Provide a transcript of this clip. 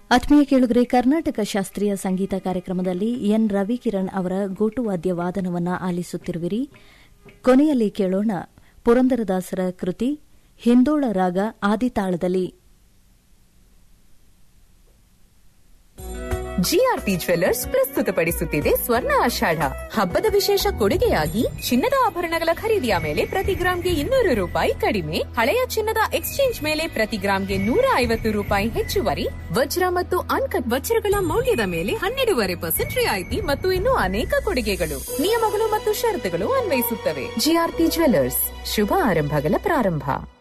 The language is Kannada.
ಆತ್ಮೀಯ ಕೇಳುಗರೆ ಕರ್ನಾಟಕ ಶಾಸ್ತ್ರೀಯ ಸಂಗೀತ ಕಾರ್ಯಕ್ರಮದಲ್ಲಿ ಎನ್ ರವಿಕಿರಣ್ ಅವರ ಗೋಟುವಾದ್ಯ ವಾದನವನ್ನು ಆಲಿಸುತ್ತಿರುವಿರಿ ಕೊನೆಯಲ್ಲಿ ಕೇಳೋಣ ಪುರಂದರದಾಸರ ಕೃತಿ ಹಿಂದೋಳ ರಾಗ ಆದಿತಾಳದಲ್ಲಿ ಜಿಆರ್ಪಿ ಜ್ವೆಲ್ಲರ್ಸ್ ಪ್ರಸ್ತುತಪಡಿಸುತ್ತಿದೆ ಸ್ವರ್ಣ ಆಷಾಢ ಹಬ್ಬದ ವಿಶೇಷ ಕೊಡುಗೆಯಾಗಿ ಚಿನ್ನದ ಆಭರಣಗಳ ಖರೀದಿಯ ಮೇಲೆ ಪ್ರತಿ ಗ್ರಾಂಗೆ ಇನ್ನೂರು ರೂಪಾಯಿ ಕಡಿಮೆ ಹಳೆಯ ಚಿನ್ನದ ಎಕ್ಸ್ಚೇಂಜ್ ಮೇಲೆ ಪ್ರತಿ ಗ್ರಾಂಗೆ ನೂರ ಐವತ್ತು ರೂಪಾಯಿ ಹೆಚ್ಚುವರಿ ವಜ್ರ ಮತ್ತು ಅನ್ಕಟ್ ವಜ್ರಗಳ ಮೌಲ್ಯದ ಮೇಲೆ ಹನ್ನೆರಡೂವರೆ ಪರ್ಸೆಂಟ್ ರಿಯಾಯಿತಿ ಮತ್ತು ಇನ್ನೂ ಅನೇಕ ಕೊಡುಗೆಗಳು ನಿಯಮಗಳು ಮತ್ತು ಷರತ್ತುಗಳು ಅನ್ವಯಿಸುತ್ತವೆ ಜಿಆರ್ಪಿ ಜ್ವೆಲ್ಲರ್ಸ್ ಶುಭ ಆರಂಭಗಳ ಪ್ರಾರಂಭ